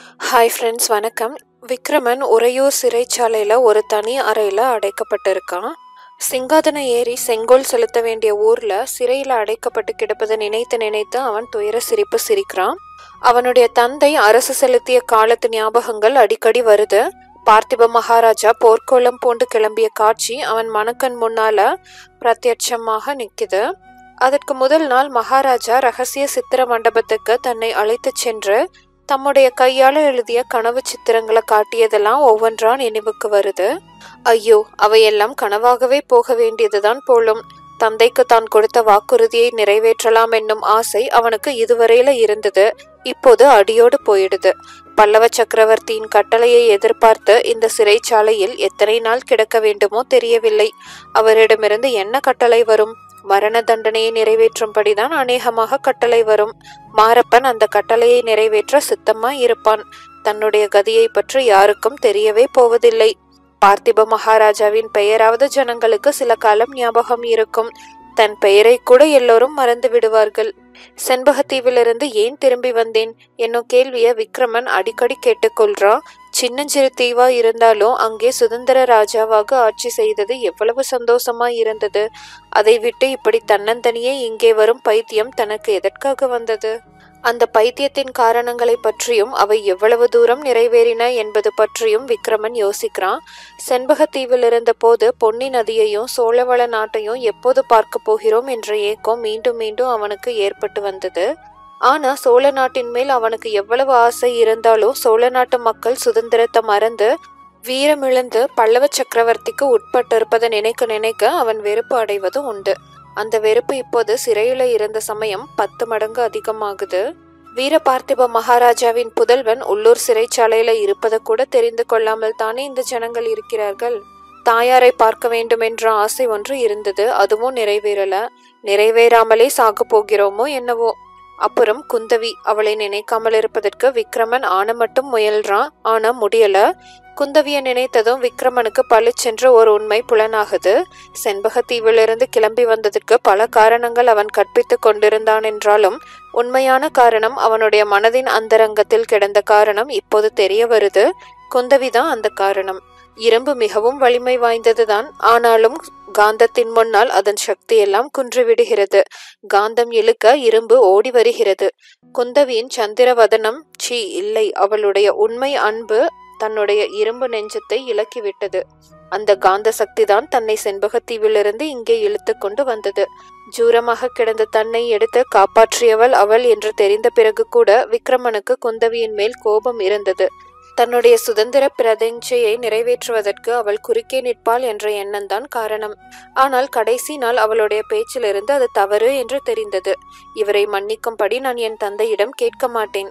hi friends வணக்கம் விக்ரமன் உறையூர் சிறைச்சாலையில் ஒரு தனி அறையில் அடைக்கப்பட்டிருக்கான் சிங்காதன ஏறி செங்கோல் செலுத்த வேண்டிய ஊரில் சிறையில் அடைக்கப்பட்டு கிடப்பதை நினைத்து நினைத்து அவன் துயர சிரிப்பு சிரிக்கிறான் அவனுடைய தந்தை அரசு செலுத்திய காலத்து ஞாபகங்கள் அடிக்கடி வருது பார்த்திப மகாராஜா போர்க்கோளம் பூண்டு கிளம்பிய காட்சி அவன் மனக்கண் முன்னால பிரத்யட்சமாக நிற்குது அதற்கு முதல் நாள் மகாராஜா ரகசிய சித்திர மண்டபத்துக்கு தன்னை அழைத்துச் சென்று தம்முடைய கையால எழுதிய கனவு சித்திரங்களை காட்டியதெல்லாம் ஒவ்வொன்றா நினைவுக்கு வருது ஐயோ அவையெல்லாம் கனவாகவே போக வேண்டியதுதான் போலும் தந்தைக்கு தான் கொடுத்த வாக்குறுதியை நிறைவேற்றலாம் என்னும் ஆசை அவனுக்கு இதுவரையில இருந்தது இப்போது அடியோடு போயிடுது பல்லவ சக்கரவர்த்தியின் கட்டளையை எதிர்பார்த்து இந்த சிறைச்சாலையில் எத்தனை நாள் கிடக்க வேண்டுமோ தெரியவில்லை அவரிடமிருந்து என்ன கட்டளை வரும் மரண தண்டனையை நிறைவேற்றும்படிதான் அநேகமாக கட்டளை வரும் மாரப்பன் அந்த கட்டளையை நிறைவேற்ற சித்தமா இருப்பான் தன்னுடைய கதியை பற்றி யாருக்கும் தெரியவே போவதில்லை பார்த்திப மகாராஜாவின் பெயராவது ஜனங்களுக்கு சில காலம் ஞாபகம் இருக்கும் தன் பெயரை கூட எல்லோரும் மறந்து விடுவார்கள் செண்பகத்தீவிலிருந்து ஏன் திரும்பி வந்தேன் என்னும் கேள்விய விக்ரமன் அடிக்கடி கேட்டுக்கொள்றான் சின்னஞ்சிறு தீவா இருந்தாலும் அங்கே சுதந்திர ராஜாவாக ஆட்சி செய்தது எவ்வளவு சந்தோஷமா இருந்தது அதை விட்டு இப்படி தன்னந்தனியே இங்கே வரும் பைத்தியம் தனக்கு எதற்காக வந்தது அந்த பைத்தியத்தின் காரணங்களை பற்றியும் அவை எவ்வளவு தூரம் நிறைவேறின என்பது பற்றியும் விக்ரமன் யோசிக்கிறான் செண்பகத்தீவில் இருந்த போது பொன்னி நதியையும் சோழவள நாட்டையும் எப்போது பார்க்க போகிறோம் என்ற ஏக்கம் மீண்டும் மீண்டும் அவனுக்கு ஏற்பட்டு வந்தது ஆனா சோழ நாட்டின் மேல் அவனுக்கு எவ்வளவு ஆசை இருந்தாலும் சோழ நாட்டு மக்கள் சுதந்திரத்தை மறந்து வீரமிழந்து பல்லவ சக்கரவர்த்திக்கு உட்பட்டிருப்பதை நினைக்க நினைக்க அவன் வெறுப்பு அடைவது உண்டு அந்த வெறுப்பு இப்போது சிறையில இருந்த சமயம் பத்து மடங்கு அதிகமாகுது வீர பார்த்திப மகாராஜாவின் புதல்வன் உள்ளூர் சிறைச்சாலையில இருப்பதை கூட தெரிந்து கொள்ளாமல் தானே இந்த ஜனங்கள் இருக்கிறார்கள் தாயாரை பார்க்க வேண்டும் என்ற ஆசை ஒன்று இருந்தது அதுவும் நிறைவேறல நிறைவேறாமலே சாக போகிறோமோ என்னவோ அப்புறம் குந்தவி அவளை நினைக்காமல் இருப்பதற்கு விக்ரமன் ஆன மட்டும் முயல்றான் ஆனா முடியல குந்தவிய நினைத்ததும் விக்ரமனுக்கு பளிச்சென்று ஒரு உண்மை புலனாகுது செண்பகத்தீவிலிருந்து கிளம்பி வந்ததற்கு பல காரணங்கள் அவன் கற்பித்துக் கொண்டிருந்தான் என்றாலும் உண்மையான காரணம் அவனுடைய மனதின் அந்தரங்கத்தில் கிடந்த காரணம் இப்போது தெரிய வருது குந்தவிதான் அந்த காரணம் இரும்பு மிகவும் வலிமை வாய்ந்ததுதான் ஆனாலும் காந்தத்தின் முன்னால் அதன் சக்தி எல்லாம் குன்றுவிடுகிறது காந்தம் இழுக்க இரும்பு ஓடி வருகிறது குந்தவியின் சந்திரவதனம் சி இல்லை அவளுடைய உண்மை அன்பு தன்னுடைய இரும்பு நெஞ்சத்தை இலக்கிவிட்டது அந்த காந்த சக்தி தான் தன்னை செண்பகத்தீவிலிருந்து இங்கே இழுத்து கொண்டு வந்தது ஜூரமாக கிடந்த தன்னை எடுத்து காப்பாற்றியவள் அவள் என்று தெரிந்த பிறகு கூட விக்ரமனுக்கு குந்தவியின் மேல் கோபம் இருந்தது தன்னுடைய சுதந்திர பிரதிஞ்சையை நிறைவேற்றுவதற்கு அவள் குறுக்கே நிற்பாள் என்ற எண்ணம்தான் காரணம் ஆனால் கடைசி நாள் அவளுடைய பேச்சிலிருந்து அது தவறு என்று தெரிந்தது இவரை மன்னிக்கும்படி நான் என் தந்தையிடம் கேட்க மாட்டேன்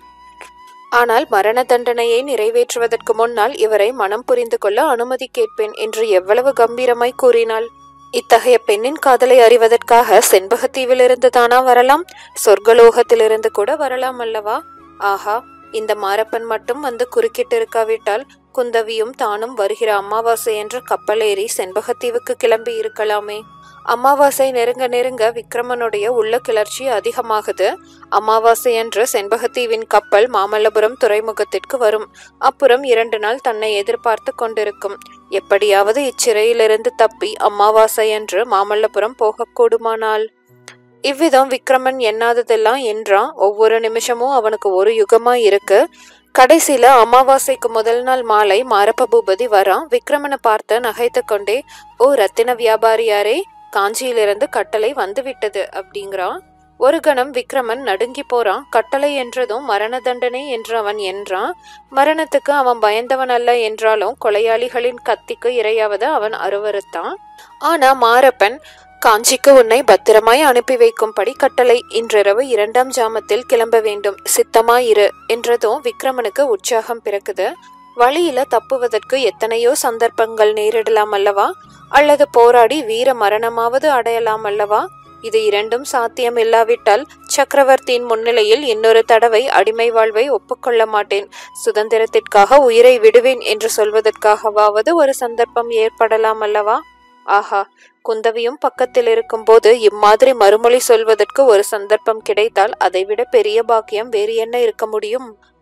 ஆனால் மரண தண்டனையை நிறைவேற்றுவதற்கு முன்னால் இவரை மனம் புரிந்து கொள்ள அனுமதி கேட்பேன் என்று எவ்வளவு கம்பீரமாய் கூறினாள் இத்தகைய பெண்ணின் காதலை அறிவதற்காக செண்பகத்தீவிலிருந்து தானா வரலாம் சொர்க்கலோகத்திலிருந்து கூட வரலாம் அல்லவா ஆஹா இந்த மாரப்பன் மட்டும் வந்து குறுக்கிட்டு இருக்காவிட்டால் குந்தவியும் தானும் வருகிற அமாவாசை என்ற கப்பலேறி செண்பகத்தீவுக்கு கிளம்பி இருக்கலாமே அமாவாசை நெருங்க நெருங்க விக்ரமனுடைய உள்ள கிளர்ச்சி அதிகமாகுது அமாவாசை என்று செண்பகத்தீவின் கப்பல் மாமல்லபுரம் துறைமுகத்திற்கு வரும் அப்புறம் இரண்டு நாள் தன்னை எதிர்பார்த்து கொண்டிருக்கும் எப்படியாவது இச்சிறையிலிருந்து தப்பி அமாவாசை என்று மாமல்லபுரம் போகக்கூடுமானால் இவ்விதம் விக்ரமன் எண்ணாததெல்லாம் என்றான் ஒவ்வொரு நிமிஷமும் அவனுக்கு ஒரு யுகமா இருக்கு கடைசியில அமாவாசைக்கு முதல் நாள் மாலை மாரப்ப பூபதி வரான் விக்ரமனை பார்த்து நகைத்து கொண்டே ஓ ரத்தின வியாபாரியாரே காஞ்சியிலிருந்து கட்டளை வந்துவிட்டது அப்படிங்கிறான் ஒரு கணம் விக்ரமன் நடுங்கி போறான் கட்டளை என்றதும் மரண தண்டனை என்று அவன் என்றான் மரணத்துக்கு அவன் பயந்தவன் அல்ல என்றாலும் கொலையாளிகளின் கத்திக்கு இரையாவது அவன் அருவறுத்தான் ஆனா மாரப்பன் காஞ்சிக்கு உன்னை பத்திரமாய் அனுப்பி வைக்கும்படி கட்டளை இன்றிரவு இரண்டாம் ஜாமத்தில் கிளம்ப வேண்டும் சித்தமாயிரு என்றதும் விக்ரமனுக்கு உற்சாகம் பிறக்குது வழியில தப்புவதற்கு எத்தனையோ சந்தர்ப்பங்கள் நேரிடலாம் அல்லவா அல்லது போராடி வீர மரணமாவது அடையலாம் அல்லவா இது இரண்டும் சாத்தியம் இல்லாவிட்டால் சக்கரவர்த்தியின் முன்னிலையில் இன்னொரு தடவை அடிமை வாழ்வை ஒப்புக்கொள்ள மாட்டேன் சுதந்திரத்திற்காக உயிரை விடுவேன் என்று சொல்வதற்காகவாவது ஒரு சந்தர்ப்பம் ஏற்படலாம் அல்லவா ஆஹா குந்தவியும் பக்கத்தில் இருக்கும்போது இம்மாதிரி மறுமொழி சொல்வதற்கு ஒரு சந்தர்ப்பம் கிடைத்தால் அதைவிட பெரிய பாக்கியம் வேறு என்ன இருக்க முடியும்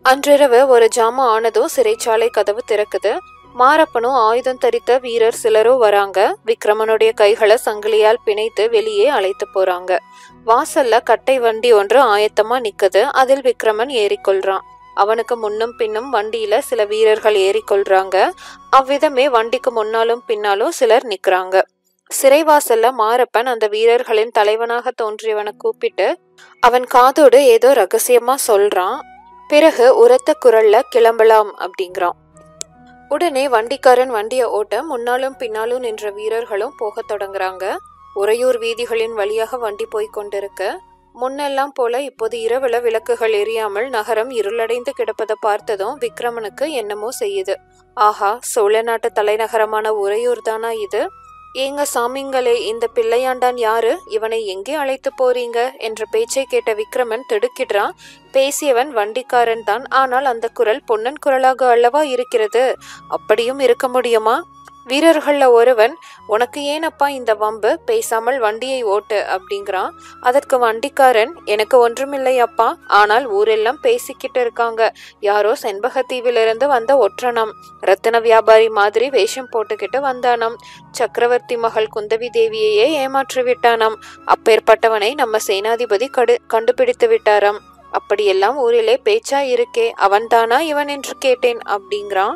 அன்றிரவு ஒரு ஜாமம் ஆனதும் சிறைச்சாலை கதவு திறக்குது மாரப்பனும் ஆயுதம் தரித்த வீரர் சிலரோ வராங்க விக்ரமனுடைய கைகளை சங்கிலியால் பிணைத்து வெளியே அழைத்து போறாங்க வாசல்ல கட்டை வண்டி ஒன்று ஆயத்தமா நிக்குது அதில் விக்ரமன் ஏறிக்கொள்றான் அவனுக்கு முன்னும் பின்னும் வண்டியில சில வீரர்கள் ஏறிக்கொள்றாங்க அவ்விதமே வண்டிக்கு முன்னாலும் பின்னாலும் சிலர் நிக்கிறாங்க சிறைவாசல்ல மாரப்பன் அந்த வீரர்களின் தலைவனாக தோன்றியவனை கூப்பிட்டு அவன் காதோடு ஏதோ ரகசியமா சொல்றான் பிறகு உரத்த குரல்ல கிளம்பலாம் அப்படிங்கிறான் உடனே வண்டிக்காரன் வண்டியை ஓட்ட முன்னாலும் பின்னாலும் நின்ற வீரர்களும் போகத் தொடங்குறாங்க உறையூர் வீதிகளின் வழியாக வண்டி போய்க் கொண்டிருக்க முன்னெல்லாம் போல இப்போது இரவுல விளக்குகள் எரியாமல் நகரம் இருளடைந்து கிடப்பதை பார்த்ததும் விக்ரமனுக்கு என்னமோ செய்யுது ஆஹா சோழ நாட்டு தலைநகரமான உறையூர் தானா இது ஏங்க சாமிங்களே இந்த பிள்ளையாண்டான் யாரு இவனை எங்கே அழைத்து போறீங்க என்ற பேச்சை கேட்ட விக்ரமன் திடுக்கிடுறான் பேசியவன் வண்டிக்காரன் தான் ஆனால் அந்த குரல் பொன்னன் குரலாக அல்லவா இருக்கிறது அப்படியும் இருக்க முடியுமா வீரர்கள்ல ஒருவன் உனக்கு ஏனப்பா இந்த வம்பு பேசாமல் வண்டியை ஓட்டு அப்படிங்கிறான் அதற்கு வண்டிக்காரன் எனக்கு ஒன்றுமில்லை அப்பா ஆனால் ஊரெல்லாம் பேசிக்கிட்டு இருக்காங்க யாரோ செண்பகத்தீவிலிருந்து வந்த ஒற்றனம் ரத்தின வியாபாரி மாதிரி வேஷம் போட்டுக்கிட்டு வந்தானாம் சக்கரவர்த்தி மகள் குந்தவி தேவியையே ஏமாற்றி விட்டானாம் அப்பேற்பட்டவனை நம்ம சேனாதிபதி கடு கண்டுபிடித்து விட்டாராம் அப்படியெல்லாம் ஊரிலே பேச்சா இருக்கே அவன்தானா இவன் என்று கேட்டேன் அப்படிங்கிறான்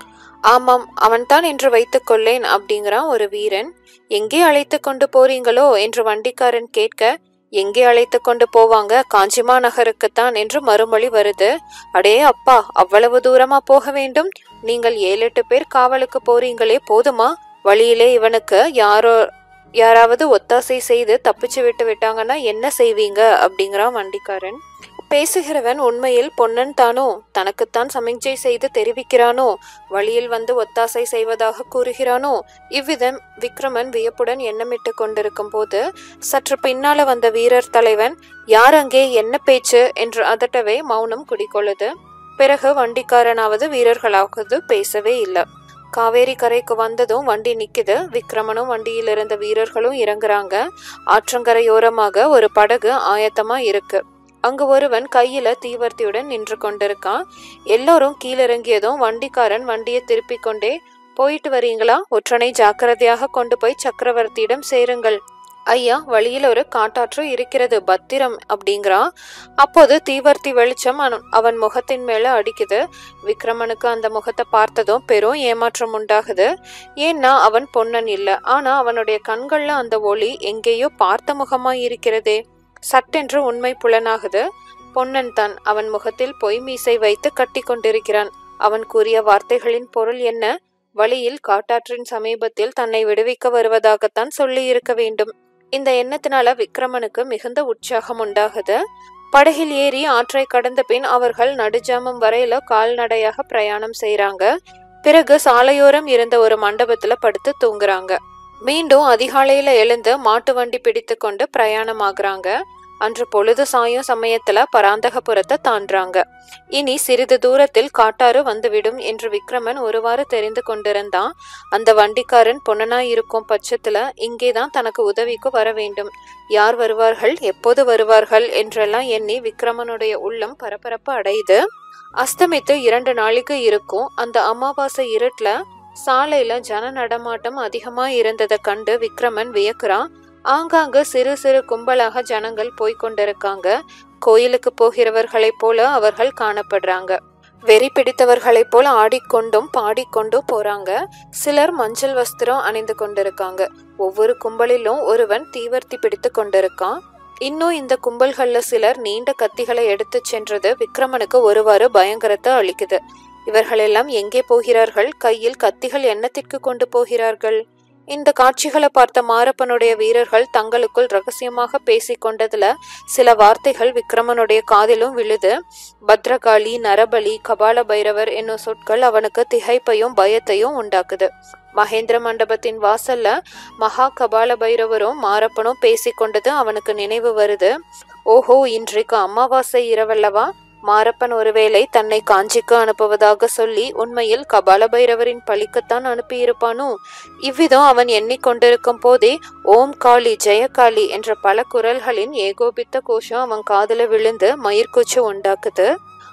ஆமாம் அவன்தான் என்று வைத்துக் கொள்ளேன் அப்படிங்கிறான் ஒரு வீரன் எங்கே அழைத்து கொண்டு போறீங்களோ என்று வண்டிக்காரன் கேட்க எங்கே அழைத்து கொண்டு போவாங்க காஞ்சிமா நகருக்குத்தான் என்று மறுமொழி வருது அடே அப்பா அவ்வளவு தூரமா போக வேண்டும் நீங்கள் ஏழு எட்டு பேர் காவலுக்கு போறீங்களே போதுமா வழியிலே இவனுக்கு யாரோ யாராவது ஒத்தாசை செய்து தப்பிச்சு விட்டு விட்டாங்கன்னா என்ன செய்வீங்க அப்படிங்கிறான் வண்டிக்காரன் பேசுகிறவன் உண்மையில் பொன்னன் தானோ தனக்குத்தான் சமிஞ்சை செய்து தெரிவிக்கிறானோ வழியில் வந்து ஒத்தாசை செய்வதாக கூறுகிறானோ இவ்விதம் விக்ரமன் வியப்புடன் எண்ணமிட்டு கொண்டிருக்கும் போது சற்று பின்னால வந்த வீரர் தலைவன் யார் அங்கே என்ன பேச்சு என்று அதட்டவே மௌனம் குடிக்கொள்ளுது பிறகு வண்டிக்காரனாவது வீரர்களாவது பேசவே இல்லை காவேரி கரைக்கு வந்ததும் வண்டி நிக்குது விக்ரமனும் வண்டியில் இருந்த வீரர்களும் இறங்குறாங்க ஆற்றங்கரையோரமாக ஒரு படகு ஆயத்தமா இருக்கு அங்கு ஒருவன் கையில தீவர்த்தியுடன் நின்று கொண்டிருக்கான் எல்லோரும் கீழிறங்கியதும் வண்டிக்காரன் வண்டியை திருப்பிக் கொண்டே போயிட்டு வரீங்களா ஒற்றனை ஜாக்கிரதையாக கொண்டு போய் சக்கரவர்த்தியிடம் சேருங்கள் ஐயா வழியில் ஒரு காட்டாற்று இருக்கிறது பத்திரம் அப்படிங்கிறான் அப்போது தீவர்த்தி வெளிச்சம் அவன்- அவன் முகத்தின் மேல அடிக்குது விக்ரமனுக்கு அந்த முகத்தை பார்த்ததும் பெரும் ஏமாற்றம் உண்டாகுது ஏன்னா அவன் பொன்னன் இல்ல ஆனா அவனுடைய கண்கள்ல அந்த ஒளி எங்கேயோ பார்த்த முகமாய் இருக்கிறதே சட்டென்று உண்மை புலனாகுது பொன்னன் தான் அவன் முகத்தில் பொய் மீசை வைத்து கட்டி கொண்டிருக்கிறான் அவன் கூறிய வார்த்தைகளின் பொருள் என்ன வழியில் காட்டாற்றின் சமீபத்தில் தன்னை விடுவிக்க வருவதாகத்தான் சொல்லி இருக்க வேண்டும் இந்த எண்ணத்தினால விக்ரமனுக்கு மிகுந்த உற்சாகம் உண்டாகுது படகில் ஏறி ஆற்றை கடந்த பின் அவர்கள் நடுஜாமம் வரையில கால்நடையாக பிரயாணம் செய்றாங்க பிறகு சாலையோரம் இருந்த ஒரு மண்டபத்துல படுத்து தூங்குறாங்க மீண்டும் அதிகாலையில எழுந்து மாட்டு வண்டி பிடித்து கொண்டு பிரயாணமாகறாங்க அன்று பொழுது சாயும் சமயத்துல பராந்தகபுரத்தை தாண்டாங்க இனி சிறிது தூரத்தில் காட்டாறு வந்துவிடும் என்று விக்ரமன் ஒருவாறு தெரிந்து கொண்டிருந்தான் அந்த வண்டிக்காரன் பொன்னனாய் இருக்கும் பட்சத்துல இங்கேதான் தனக்கு உதவிக்கு வர வேண்டும் யார் வருவார்கள் எப்போது வருவார்கள் என்றெல்லாம் எண்ணி விக்ரமனுடைய உள்ளம் பரபரப்பு அடையுது அஸ்தமித்து இரண்டு நாளைக்கு இருக்கும் அந்த அமாவாசை இருட்டுல சாலையில ஜன நடமாட்டம் அதிகமா இருந்ததை கண்டு விக்ரமன் வியக்குறான் ஆங்காங்கு சிறு சிறு கும்பலாக ஜனங்கள் போய்க் கொண்டிருக்காங்க கோயிலுக்கு போகிறவர்களைப் போல அவர்கள் காணப்படுறாங்க வெறி பிடித்தவர்களைப் போல ஆடிக்கொண்டும் பாடிக்கொண்டும் போறாங்க சிலர் மஞ்சள் வஸ்திரம் அணிந்து கொண்டிருக்காங்க ஒவ்வொரு கும்பலிலும் ஒருவன் தீவர்த்தி பிடித்து கொண்டிருக்கான் இன்னும் இந்த கும்பல்கள்ல சிலர் நீண்ட கத்திகளை எடுத்துச் சென்றது விக்ரமனுக்கு ஒருவாறு பயங்கரத்தை அளிக்குது இவர்களெல்லாம் எங்கே போகிறார்கள் கையில் கத்திகள் என்னத்திற்கு கொண்டு போகிறார்கள் இந்த காட்சிகளை பார்த்த மாரப்பனுடைய வீரர்கள் தங்களுக்குள் ரகசியமாக பேசிக் கொண்டதுல சில வார்த்தைகள் விக்ரமனுடைய காதிலும் விழுது பத்ரகாளி நரபலி கபால பைரவர் என்னும் சொற்கள் அவனுக்கு திகைப்பையும் பயத்தையும் உண்டாக்குது மகேந்திர மண்டபத்தின் வாசல்ல மகா கபால பைரவரும் மாரப்பனும் பேசிக்கொண்டது அவனுக்கு நினைவு வருது ஓஹோ இன்றைக்கு அமாவாசை இரவல்லவா மாரப்பன் ஒருவேளை தன்னை காஞ்சிக்கு அனுப்புவதாக சொல்லி உண்மையில் கபால பைரவரின் பழிக்குத்தான் அனுப்பியிருப்பானோ இவ்விதம் அவன் எண்ணிக்கொண்டிருக்கும் போதே ஓம் காளி ஜெயகாளி என்ற பல குரல்களின் ஏகோபித்த கோஷம் அவன் காதுல விழுந்து மயிர்கூச்சு உண்டாக்குது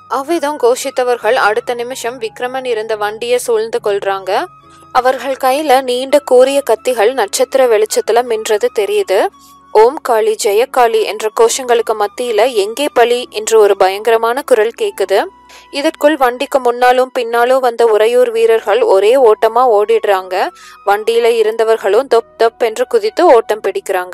அவ்விதம் கோஷித்தவர்கள் அடுத்த நிமிஷம் விக்ரமன் இருந்த வண்டியை சூழ்ந்து கொள்றாங்க அவர்கள் கையில நீண்ட கூரிய கத்திகள் நட்சத்திர வெளிச்சத்துல மின்றது தெரியுது ஓம் காளி ஜெயகாளி என்ற கோஷங்களுக்கு மத்தியில எங்கே பலி என்று ஒரு பயங்கரமான குரல் கேக்குது இதற்குள் வண்டிக்கு முன்னாலும் பின்னாலும் வந்த உறையூர் வீரர்கள் ஒரே ஓட்டமா ஓடிடுறாங்க வண்டியில இருந்தவர்களும் தொப் தொப் என்று குதித்து ஓட்டம் பிடிக்கிறாங்க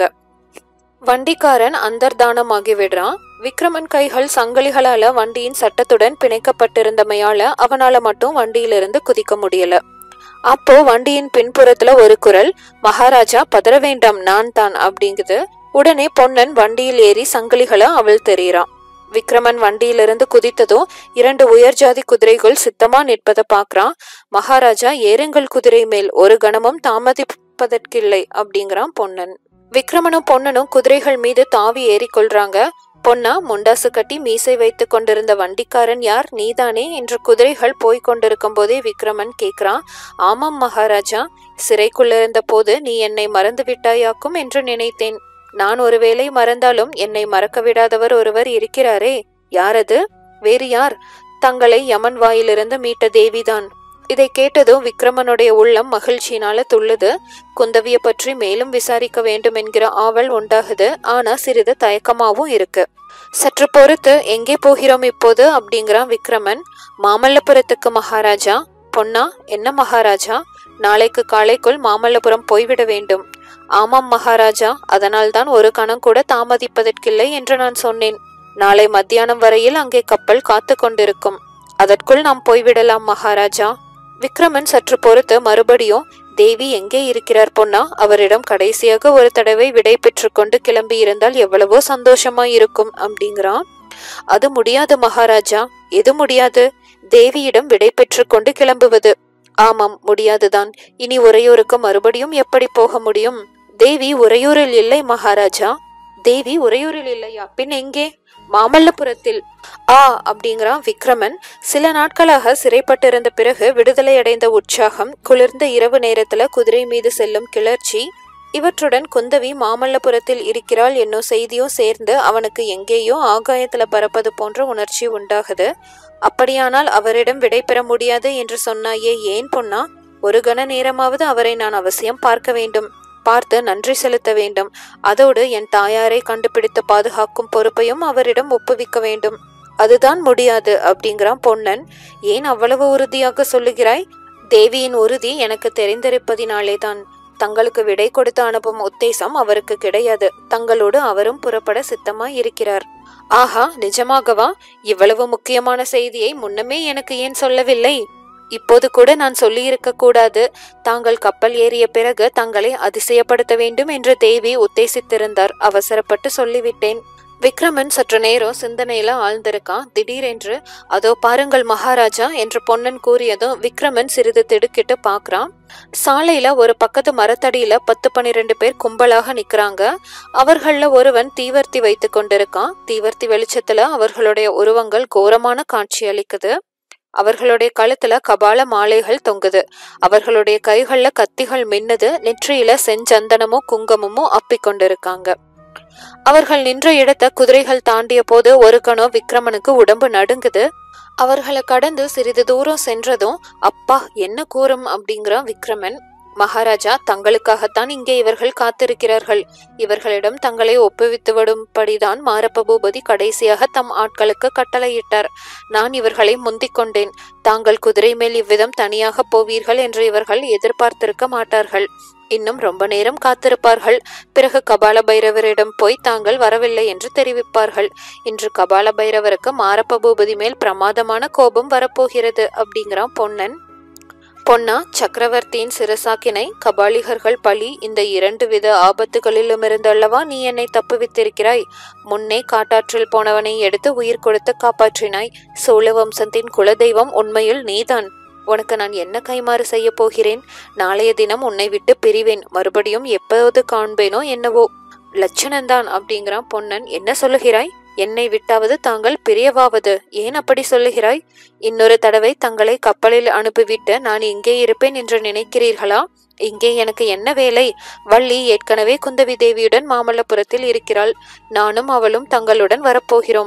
வண்டிக்காரன் அந்தர்தானமாகி விடுறான் விக்ரமன் கைகள் சங்கிலிகளால வண்டியின் சட்டத்துடன் பிணைக்கப்பட்டிருந்தமையால அவனால மட்டும் வண்டியிலிருந்து குதிக்க முடியல அப்போ வண்டியின் பின்புறத்துல ஒரு குரல் மகாராஜா பதற வேண்டாம் நான் தான் அப்படிங்குது உடனே பொன்னன் வண்டியில் ஏறி சங்கிலிகளை அவள் தெரியிறான் விக்ரமன் வண்டியிலிருந்து குதித்ததும் இரண்டு உயர்ஜாதி குதிரைகள் சித்தமா நிற்பதை பாக்குறான் மகாராஜா ஏறுங்கள் குதிரை மேல் ஒரு கணமும் தாமதிப்பதற்கில்லை அப்படிங்கிறான் பொன்னன் விக்ரமனும் பொன்னனும் குதிரைகள் மீது தாவி ஏறிக்கொள்றாங்க பொன்னா முண்டாசு கட்டி மீசை வைத்து கொண்டிருந்த வண்டிக்காரன் யார் நீதானே என்று குதிரைகள் போய்க் கொண்டிருக்கும் போதே விக்ரமன் கேக்குறான் ஆமாம் மகாராஜா சிறைக்குள்ளிருந்த போது நீ என்னை மறந்து விட்டாயாக்கும் என்று நினைத்தேன் நான் ஒருவேளை மறந்தாலும் என்னை மறக்க விடாதவர் ஒருவர் இருக்கிறாரே யாரது வேறு யார் தங்களை யமன் வாயிலிருந்து மீட்ட தேவிதான் இதை கேட்டதும் விக்ரமனுடைய உள்ளம் மகிழ்ச்சியினால துள்ளுது குந்தவிய பற்றி மேலும் விசாரிக்க வேண்டும் என்கிற ஆவல் உண்டாகுது ஆனா சிறிது தயக்கமாவும் இருக்கு சற்று பொறுத்து எங்கே போகிறோம் இப்போது அப்படிங்கிறான் விக்ரமன் மாமல்லபுரத்துக்கு மகாராஜா பொன்னா என்ன மகாராஜா நாளைக்கு காலைக்குள் மாமல்லபுரம் போய்விட வேண்டும் ஆமாம் மகாராஜா அதனால்தான் ஒரு கணம் கூட தாமதிப்பதற்கில்லை என்று நான் சொன்னேன் நாளை மத்தியானம் வரையில் அங்கே கப்பல் காத்து கொண்டிருக்கும் அதற்குள் நாம் போய்விடலாம் மகாராஜா விக்ரமன் சற்று பொறுத்து மறுபடியும் தேவி எங்கே இருக்கிறார் பொன்னா அவரிடம் கடைசியாக ஒரு தடவை விடை பெற்று கொண்டு கிளம்பி இருந்தால் எவ்வளவோ சந்தோஷமா இருக்கும் அப்படிங்கிறான் அது முடியாது மகாராஜா எது முடியாது தேவியிடம் விடை பெற்று கொண்டு கிளம்புவது ஆமாம் முடியாதுதான் இனி உறையூருக்கு மறுபடியும் எப்படி போக முடியும் தேவி உறையூரில் இல்லை மகாராஜா தேவி உறையூரில் இல்லையா பின் எங்கே மாமல்லபுரத்தில் ஆ அப்படிங்கிறான் விக்ரமன் சில நாட்களாக சிறைப்பட்டிருந்த பிறகு விடுதலை அடைந்த உற்சாகம் குளிர்ந்த இரவு நேரத்துல குதிரை மீது செல்லும் கிளர்ச்சி இவற்றுடன் குந்தவி மாமல்லபுரத்தில் இருக்கிறாள் என்னும் செய்தியும் சேர்ந்து அவனுக்கு எங்கேயோ ஆகாயத்துல பறப்பது போன்ற உணர்ச்சி உண்டாகுது அப்படியானால் அவரிடம் விடை பெற முடியாது என்று சொன்னாயே ஏன் பொன்னா ஒரு கண நேரமாவது அவரை நான் அவசியம் பார்க்க வேண்டும் பார்த்து நன்றி செலுத்த வேண்டும் அதோடு என் தாயாரை கண்டுபிடித்து பாதுகாக்கும் பொறுப்பையும் அவரிடம் ஒப்புவிக்க வேண்டும் அதுதான் முடியாது அப்படிங்கிறான் பொன்னன் ஏன் அவ்வளவு உறுதியாக சொல்லுகிறாய் தேவியின் உறுதி எனக்கு தெரிந்திருப்பதினாலே தான் தங்களுக்கு விடை கொடுத்து அனுப்பும் உத்தேசம் அவருக்கு கிடையாது தங்களோடு அவரும் புறப்பட சித்தமாய் இருக்கிறார் ஆஹா நிஜமாகவா இவ்வளவு முக்கியமான செய்தியை முன்னமே எனக்கு ஏன் சொல்லவில்லை இப்போது கூட நான் சொல்லியிருக்க கூடாது தாங்கள் கப்பல் ஏறிய பிறகு தங்களை அதிசயப்படுத்த வேண்டும் என்று தேவி உத்தேசித்திருந்தார் அவசரப்பட்டு சொல்லிவிட்டேன் விக்ரமன் சற்று நேரம் சிந்தனையில ஆழ்ந்திருக்கான் திடீரென்று அதோ பாருங்கள் மகாராஜா என்று பொன்னன் கூறியதும் விக்ரமன் சிறிது திடுக்கிட்டு பாக்குறான் சாலையில ஒரு பக்கத்து மரத்தடியில பத்து பன்னிரெண்டு பேர் கும்பலாக நிக்கிறாங்க அவர்கள்ல ஒருவன் தீவர்த்தி வைத்து கொண்டிருக்கான் தீவர்த்தி வெளிச்சத்துல அவர்களுடைய உருவங்கள் கோரமான காட்சி அளிக்குது அவர்களுடைய கழுத்துல கபால மாலைகள் தொங்குது அவர்களுடைய கைகள்ல கத்திகள் மின்னுது நெற்றியில செஞ்சந்தனமும் குங்குமமும் அப்பிக் கொண்டிருக்காங்க அவர்கள் நின்ற இடத்த குதிரைகள் தாண்டிய போது ஒரு கணம் விக்ரமனுக்கு உடம்பு நடுங்குது அவர்களை கடந்து சிறிது தூரம் சென்றதும் அப்பா என்ன கூறும் அப்படிங்கிறான் விக்ரமன் மகாராஜா தங்களுக்காகத்தான் இங்கே இவர்கள் காத்திருக்கிறார்கள் இவர்களிடம் தங்களை ஒப்புவித்து விடும்படிதான் மாரப்ப பூபதி கடைசியாக தம் ஆட்களுக்கு கட்டளையிட்டார் நான் இவர்களை முந்திக் கொண்டேன் தாங்கள் குதிரை மேல் இவ்விதம் தனியாக போவீர்கள் என்று இவர்கள் எதிர்பார்த்திருக்க மாட்டார்கள் இன்னும் ரொம்ப நேரம் காத்திருப்பார்கள் பிறகு கபால பைரவரிடம் போய் தாங்கள் வரவில்லை என்று தெரிவிப்பார்கள் இன்று கபால பைரவருக்கு மாரப்ப பூபதி மேல் பிரமாதமான கோபம் வரப்போகிறது அப்படிங்கிறான் பொன்னன் பொன்னா சக்கரவர்த்தியின் சிறசாக்கினை கபாலிகர்கள் பழி இந்த இரண்டு வித ஆபத்துகளிலுமிருந்தல்லவா நீ என்னை தப்புவித்திருக்கிறாய் முன்னே காட்டாற்றில் போனவனை எடுத்து உயிர் கொடுத்து காப்பாற்றினாய் சோழ வம்சத்தின் குலதெய்வம் உண்மையில் நீதான் உனக்கு நான் என்ன கைமாறு செய்ய போகிறேன் நாளைய தினம் உன்னை விட்டு பிரிவேன் மறுபடியும் எப்போது காண்பேனோ என்னவோ லட்சணந்தான் அப்படிங்கிறான் பொன்னன் என்ன சொல்லுகிறாய் என்னை விட்டாவது தாங்கள் பிரியவாவது ஏன் அப்படி சொல்லுகிறாய் இன்னொரு தடவை தங்களை கப்பலில் அனுப்பிவிட்டு நான் இங்கே இருப்பேன் என்று நினைக்கிறீர்களா இங்கே எனக்கு என்ன வேலை வள்ளி ஏற்கனவே குந்தவி தேவியுடன் மாமல்லபுரத்தில் இருக்கிறாள் நானும் அவளும் தங்களுடன் வரப்போகிறோம்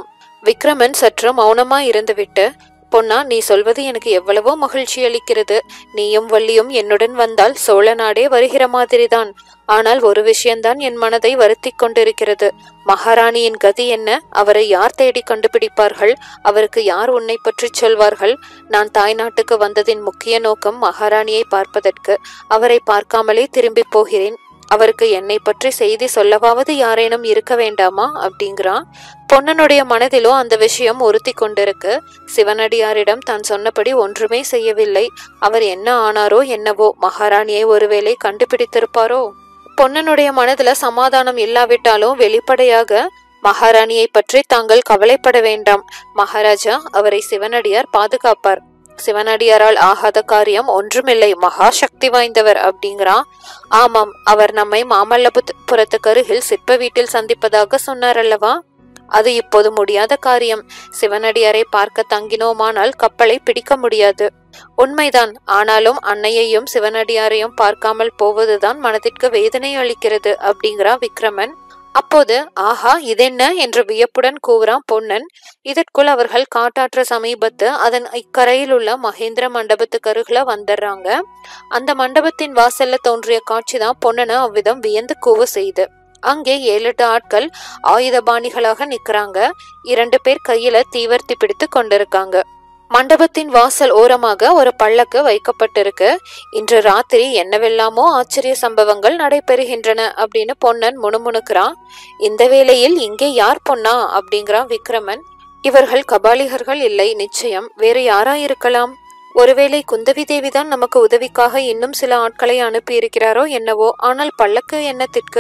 விக்ரமன் சற்று மௌனமா இருந்துவிட்டு பொன்னா நீ சொல்வது எனக்கு எவ்வளவோ மகிழ்ச்சி அளிக்கிறது நீயும் வள்ளியும் என்னுடன் வந்தால் சோழ நாடே வருகிற மாதிரிதான் ஆனால் ஒரு விஷயம்தான் என் மனதை வருத்தி கொண்டிருக்கிறது மகாராணியின் கதி என்ன அவரை யார் தேடி கண்டுபிடிப்பார்கள் அவருக்கு யார் உன்னை பற்றி சொல்வார்கள் நான் தாய்நாட்டுக்கு வந்ததின் முக்கிய நோக்கம் மகாராணியை பார்ப்பதற்கு அவரை பார்க்காமலே திரும்பி போகிறேன் அவருக்கு என்னை பற்றி செய்தி சொல்லவாவது யாரேனும் இருக்க வேண்டாமா அப்படிங்கிறான் பொன்னனுடைய மனதிலோ அந்த விஷயம் உறுத்தி கொண்டிருக்கு சிவனடியாரிடம் தான் சொன்னபடி ஒன்றுமே செய்யவில்லை அவர் என்ன ஆனாரோ என்னவோ மகாராணியை ஒருவேளை கண்டுபிடித்திருப்பாரோ பொன்னனுடைய மனதுல சமாதானம் இல்லாவிட்டாலும் வெளிப்படையாக மகாராணியை பற்றி தாங்கள் கவலைப்பட வேண்டாம் மகாராஜா அவரை சிவனடியார் பாதுகாப்பார் சிவனடியாரால் ஆகாத காரியம் ஒன்றுமில்லை மகா சக்தி வாய்ந்தவர் அப்படிங்கிறான் ஆமாம் அவர் நம்மை மாமல்லபுரத்துக்கு அருகில் சிற்ப வீட்டில் சந்திப்பதாக சொன்னார் அல்லவா அது இப்போது முடியாத காரியம் சிவனடியாரை பார்க்க தங்கினோமானால் கப்பலை பிடிக்க முடியாது உண்மைதான் ஆனாலும் அன்னையையும் சிவனடியாரையும் பார்க்காமல் போவதுதான் மனதிற்கு வேதனை அளிக்கிறது அப்படிங்கிறா விக்ரமன் அப்போது ஆஹா இதென்ன என்று வியப்புடன் கூவுறான் பொன்னன் இதற்குள் அவர்கள் காட்டாற்ற சமீபத்து அதன் இக்கரையில் உள்ள மகேந்திர மண்டபத்துக்கு அருகில வந்துடுறாங்க அந்த மண்டபத்தின் வாசல்ல தோன்றிய காட்சிதான் பொன்னனை அவ்விதம் வியந்து கூவ செய்து அங்கே ஏழு எட்டு ஆட்கள் ஆயுதபாணிகளாக நிக்கிறாங்க இரண்டு பேர் கையில தீவர்த்தி பிடித்து கொண்டிருக்காங்க மண்டபத்தின் வாசல் ஓரமாக ஒரு பல்லக்கு வைக்கப்பட்டிருக்கு இன்று ராத்திரி என்னவெல்லாமோ ஆச்சரிய சம்பவங்கள் நடைபெறுகின்றன அப்படின்னு பொன்னன் முணுமுணுக்கிறான் இந்த வேளையில் இங்கே யார் பொன்னா அப்படிங்கிறான் விக்ரமன் இவர்கள் கபாலிகர்கள் இல்லை நிச்சயம் வேறு யாரா இருக்கலாம் ஒருவேளை குந்தவி தேவிதான் நமக்கு உதவிக்காக இன்னும் சில ஆட்களை அனுப்பி இருக்கிறாரோ என்னவோ ஆனால் பல்லக்கு என்னத்திற்கு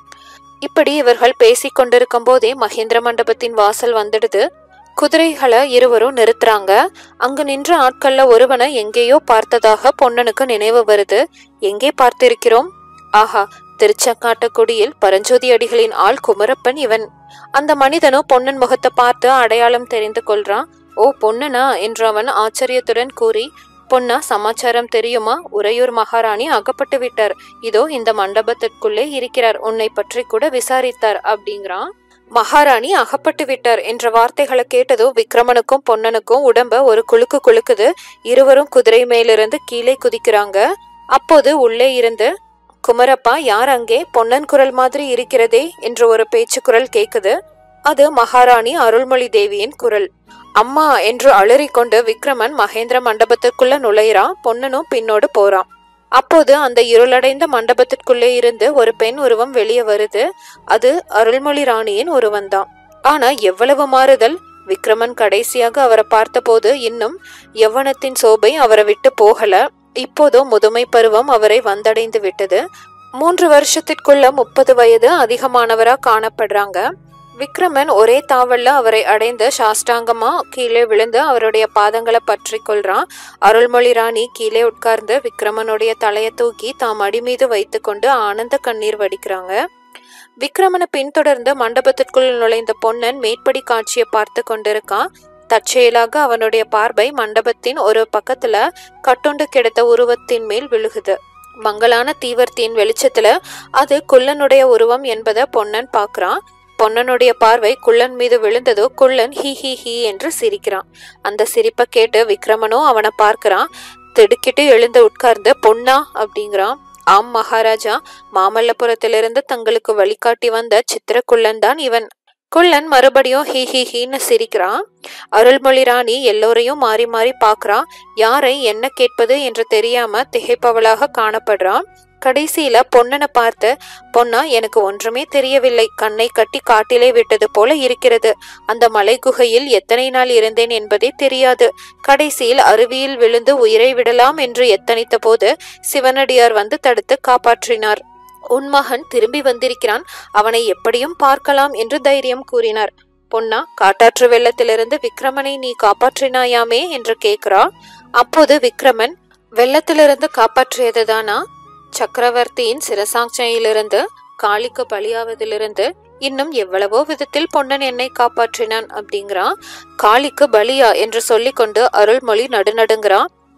இப்படி இவர்கள் பேசிக் கொண்டிருக்கும் போதே மகேந்திர மண்டபத்தின் வாசல் வந்துடுது குதிரைகளை இருவரும் நிறுத்துறாங்க அங்கு நின்ற ஆட்கள்ல ஒருவனை எங்கேயோ பார்த்ததாக பொன்னனுக்கு நினைவு வருது எங்கே பார்த்திருக்கிறோம் ஆஹா திருச்சக்காட்டக்குடியில் பரஞ்சோதி அடிகளின் ஆள் குமரப்பன் இவன் அந்த மனிதனும் பொன்னன் முகத்தை பார்த்து அடையாளம் தெரிந்து கொள்றான் ஓ பொன்னனா என்று அவன் ஆச்சரியத்துடன் கூறி பொன்னா சமாச்சாரம் தெரியுமா உறையூர் மகாராணி அகப்பட்டு விட்டார் இதோ இந்த மண்டபத்திற்குள்ளே இருக்கிறார் உன்னை பற்றி கூட விசாரித்தார் அப்படிங்கிறான் மகாராணி அகப்பட்டு விட்டார் என்ற வார்த்தைகளை கேட்டதோ விக்ரமனுக்கும் பொன்னனுக்கும் உடம்ப ஒரு குலுக்கு குலுக்குது இருவரும் குதிரை மேலிருந்து கீழே குதிக்கிறாங்க அப்போது உள்ளே இருந்து குமரப்பா யார் அங்கே பொன்னன் குரல் மாதிரி இருக்கிறதே என்ற ஒரு பேச்சு குரல் கேக்குது அது மகாராணி அருள்மொழி தேவியின் குரல் அம்மா என்று அலறிக்கொண்டு விக்ரமன் மகேந்திர மண்டபத்திற்குள்ள நுழையிறான் பொன்னனும் பின்னோடு போறான் அப்போது அந்த இருளடைந்த மண்டபத்திற்குள்ளே இருந்து ஒரு பெண் உருவம் வெளியே வருது அது அருள்மொழி ராணியின் உருவம்தான் ஆனா எவ்வளவு மாறுதல் விக்ரமன் கடைசியாக அவரை பார்த்தபோது இன்னும் யவனத்தின் சோபை அவரை விட்டு போகல இப்போதோ முதுமை பருவம் அவரை வந்தடைந்து விட்டது மூன்று வருஷத்திற்குள்ள முப்பது வயது அதிகமானவரா காணப்படுறாங்க விக்ரமன் ஒரே தாவல்ல அவரை அடைந்து சாஷ்டாங்கமா கீழே விழுந்து அவருடைய பாதங்களை பற்றி கொள்றான் அருள்மொழி ராணி கீழே உட்கார்ந்து விக்ரமனுடைய தலையை தூக்கி தாம் அடி மீது வைத்துக்கொண்டு ஆனந்த கண்ணீர் வடிக்கிறாங்க விக்ரமனை பின்தொடர்ந்து மண்டபத்திற்குள் நுழைந்த பொன்னன் மேற்படி காட்சியை பார்த்து கொண்டிருக்கான் தற்செயலாக அவனுடைய பார்வை மண்டபத்தின் ஒரு பக்கத்துல கட்டுண்டு கிடந்த உருவத்தின் மேல் விழுகுது மங்கலான தீவர்த்தியின் வெளிச்சத்துல அது குள்ளனுடைய உருவம் என்பதை பொன்னன் பார்க்கறான் பொன்னனுடைய பார்வை குள்ளன் மீது விழுந்ததோ குள்ளன் ஹி ஹி ஹி என்று சிரிக்கிறான் அந்த சிரிப்பை கேட்டு விக்ரமனும் அவனை பார்க்கறான் திடுக்கிட்டு எழுந்து உட்கார்ந்து பொன்னா அப்படிங்கிறான் ஆம் மகாராஜா மாமல்லபுரத்திலிருந்து தங்களுக்கு வழிகாட்டி வந்த சித்திரக்குள்ளன் தான் இவன் குள்ளன் மறுபடியும் ஹி ஹி ஹின்னு சிரிக்கிறான் அருள்மொழி ராணி எல்லோரையும் மாறி மாறி பார்க்கறான் யாரை என்ன கேட்பது என்று தெரியாம திகைப்பவளாக காணப்படுறான் கடைசியில பொன்னனை பார்த்து பொன்னா எனக்கு ஒன்றுமே தெரியவில்லை கண்ணை கட்டி காட்டிலே விட்டது போல இருக்கிறது அந்த மலை குகையில் எத்தனை நாள் இருந்தேன் என்பதே தெரியாது கடைசியில் அருவியில் விழுந்து உயிரை விடலாம் என்று எத்தனித்த போது சிவனடியார் வந்து தடுத்து காப்பாற்றினார் உன் மகன் திரும்பி வந்திருக்கிறான் அவனை எப்படியும் பார்க்கலாம் என்று தைரியம் கூறினார் பொன்னா காட்டாற்று வெள்ளத்திலிருந்து விக்ரமனை நீ காப்பாற்றினாயாமே என்று கேட்கிறா அப்போது விக்ரமன் வெள்ளத்திலிருந்து காப்பாற்றியதுதானா சக்கரவர்த்தியின் சிரசாட்சையிலிருந்து காளிக்கு பலியாவதிலிருந்து இன்னும் எவ்வளவோ விதத்தில் பொன்னன் என்னை காப்பாற்றினான் அப்படிங்கிறான் காளிக்கு பலியா என்று சொல்லிக்கொண்டு அருள்மொழி நடுநடுங்கிறான்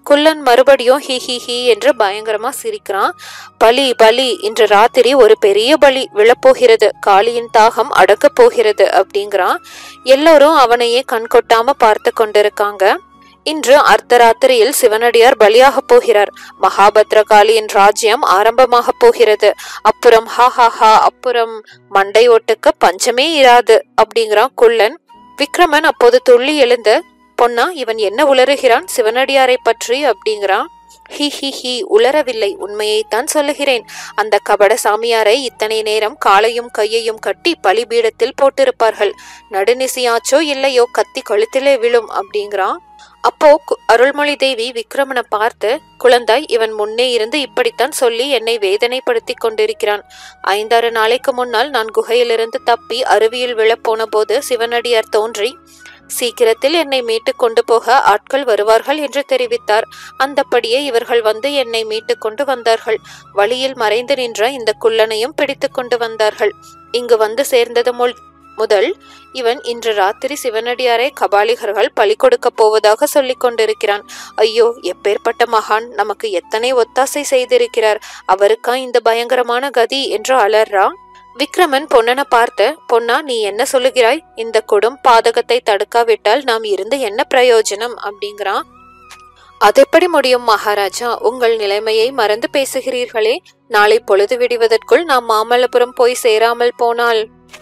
குள்ளன் மறுபடியும் ஹி ஹி ஹி என்று பயங்கரமா சிரிக்கிறான் பலி பலி இன்று ராத்திரி ஒரு பெரிய பலி விழப்போகிறது காளியின் தாகம் அடக்கப் போகிறது அப்படிங்கிறான் எல்லோரும் அவனையே கண் கொட்டாம பார்த்து கொண்டிருக்காங்க இன்று அர்த்தராத்திரியில் சிவனடியார் பலியாக போகிறார் மகாபத்ர காளியின் ராஜ்யம் ஆரம்பமாக போகிறது அப்புறம் ஹா ஹா ஹா அப்புறம் மண்டை ஓட்டுக்கு பஞ்சமே இராது அப்படிங்கிறான் குள்ளன் விக்ரமன் அப்போது துள்ளி எழுந்து பொன்னா இவன் என்ன உளறுகிறான் சிவனடியாரை பற்றி அப்படிங்கிறான் ஹி ஹி ஹி உளரவில்லை உண்மையைத்தான் சொல்லுகிறேன் அந்த கபட சாமியாரை இத்தனை நேரம் காலையும் கையையும் கட்டி பலிபீடத்தில் போட்டிருப்பார்கள் நடுநிசியாச்சோ இல்லையோ கத்தி கழுத்திலே விழும் அப்படிங்கிறான் அப்போ கு- அருள்மொழி தேவி விக்ரமனை பார்த்து குழந்தாய் இவன் முன்னே இருந்து இப்படித்தான் சொல்லி என்னை வேதனைப்படுத்தி கொண்டிருக்கிறான் ஐந்தாறு நாளைக்கு முன்னால் நான் குகையிலிருந்து தப்பி அருவியில் விழப்போன போது சிவனடியார் தோன்றி சீக்கிரத்தில் என்னை மீட்டு கொண்டு போக ஆட்கள் வருவார்கள் என்று தெரிவித்தார் அந்தப்படியே இவர்கள் வந்து என்னை மீட்டு கொண்டு வந்தார்கள் வழியில் மறைந்து நின்ற இந்த குள்ளனையும் பிடித்து கொண்டு வந்தார்கள் இங்கு வந்து சேர்ந்தது முல் முதல் இவன் இன்று ராத்திரி சிவனடியாரை கபாலிகர்கள் பலி கொடுக்கப் போவதாக சொல்லிக் கொண்டிருக்கிறான் ஐயோ எப்பேற்பட்ட மகான் நமக்கு எத்தனை ஒத்தாசை செய்திருக்கிறார் அவருக்கா இந்த பயங்கரமான கதி என்று அலறா விக்ரமன் பொன்னனை பார்த்து பொன்னா நீ என்ன சொல்லுகிறாய் இந்த கொடும் பாதகத்தை தடுக்காவிட்டால் நாம் இருந்து என்ன பிரயோஜனம் அப்படிங்கிறான் அதெப்படி முடியும் மகாராஜா உங்கள் நிலைமையை மறந்து பேசுகிறீர்களே நாளை பொழுது விடுவதற்குள் நாம் மாமல்லபுரம் போய் சேராமல் போனால்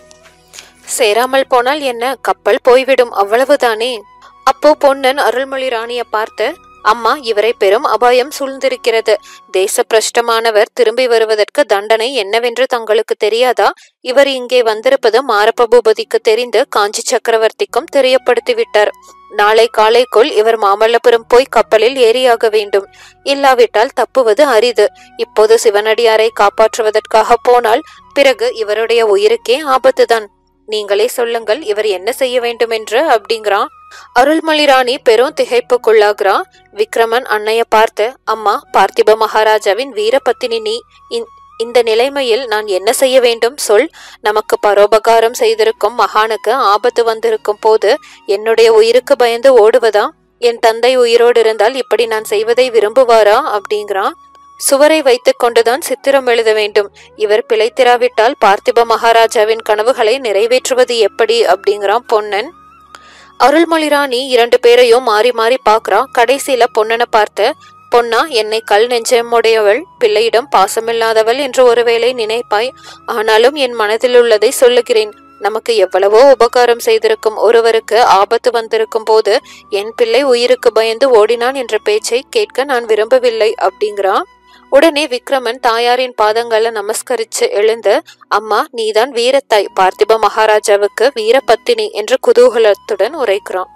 சேராமல் போனால் என்ன கப்பல் போய்விடும் அவ்வளவுதானே அப்போ பொன்னன் அருள்மொழி ராணிய பார்த்து அம்மா இவரை பெரும் அபாயம் சூழ்ந்திருக்கிறது தேச பிரஷ்டமானவர் திரும்பி வருவதற்கு தண்டனை என்னவென்று தங்களுக்கு தெரியாதா இவர் இங்கே வந்திருப்பது மாரப்ப பூபதிக்கு தெரிந்து காஞ்சி சக்கரவர்த்திக்கும் தெரியப்படுத்தி விட்டார் நாளை காலைக்குள் இவர் மாமல்லபுரம் போய் கப்பலில் ஏறியாக வேண்டும் இல்லாவிட்டால் தப்புவது அரிது இப்போது சிவனடியாரை காப்பாற்றுவதற்காக போனால் பிறகு இவருடைய உயிருக்கே ஆபத்துதான் நீங்களே சொல்லுங்கள் இவர் என்ன செய்ய வேண்டும் என்று அப்படிங்கிறான் அருள்மொழி ராணி பெரும் திகைப்புக்குள்ளாகிறா விக்ரமன் அன்னைய பார்த்து அம்மா பார்த்திப மகாராஜாவின் வீரபத்தினி நீ இந்- இந்த நிலைமையில் நான் என்ன செய்ய வேண்டும் சொல் நமக்கு பரோபகாரம் செய்திருக்கும் மகானுக்கு ஆபத்து வந்திருக்கும் போது என்னுடைய உயிருக்கு பயந்து ஓடுவதா என் தந்தை உயிரோடு இருந்தால் இப்படி நான் செய்வதை விரும்புவாரா அப்படிங்கிறான் சுவரை வைத்துக் கொண்டுதான் சித்திரம் எழுத வேண்டும் இவர் பிழைத்திராவிட்டால் பார்த்திப மகாராஜாவின் கனவுகளை நிறைவேற்றுவது எப்படி அப்படிங்கிறான் பொன்னன் அருள்மொழி ராணி இரண்டு பேரையும் மாறி மாறி பார்க்கறா கடைசியில பொன்னனை பார்த்து பொன்னா என்னை கல் நெஞ்சமுடையவள் பிள்ளையிடம் பாசமில்லாதவள் என்று ஒருவேளை நினைப்பாய் ஆனாலும் என் மனதில் உள்ளதை சொல்லுகிறேன் நமக்கு எவ்வளவோ உபகாரம் செய்திருக்கும் ஒருவருக்கு ஆபத்து வந்திருக்கும் போது என் பிள்ளை உயிருக்கு பயந்து ஓடினான் என்ற பேச்சை கேட்க நான் விரும்பவில்லை அப்படிங்கிறான் உடனே விக்ரமன் தாயாரின் பாதங்களை நமஸ்கரிச்சு எழுந்து அம்மா நீதான் வீரத்தாய் பார்த்திப மகாராஜாவுக்கு வீரபத்தினி என்று குதூகலத்துடன் உரைக்கிறான்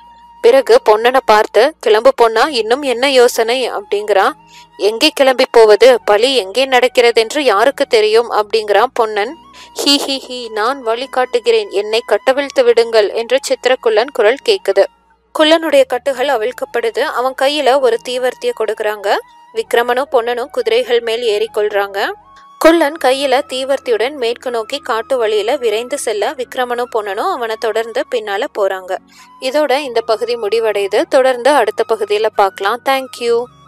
பிறகு பொன்னனை பார்த்து கிளம்பு பொன்னா இன்னும் என்ன யோசனை அப்படிங்கிறான் எங்கே கிளம்பி போவது பலி எங்கே நடக்கிறது என்று யாருக்கு தெரியும் அப்படிங்கிறான் பொன்னன் ஹி ஹி ஹி நான் வழி காட்டுகிறேன் என்னை கட்டவிழ்த்து விடுங்கள் என்று சித்திரக்குள்ளன் குரல் கேக்குது குள்ளனுடைய கட்டுகள் அவிழ்க்கப்படுது அவன் கையில ஒரு தீவர்த்திய கொடுக்கறாங்க விக்ரமனும் பொன்னனும் குதிரைகள் மேல் ஏறிக்கொள்றாங்க குள்ளன் கையில தீவர்த்தியுடன் மேற்கு நோக்கி காட்டு வழியில விரைந்து செல்ல விக்ரமனும் பொன்னனும் அவனை தொடர்ந்து பின்னால போறாங்க இதோட இந்த பகுதி முடிவடையுது தொடர்ந்து அடுத்த பகுதியில பார்க்கலாம் தேங்க்யூ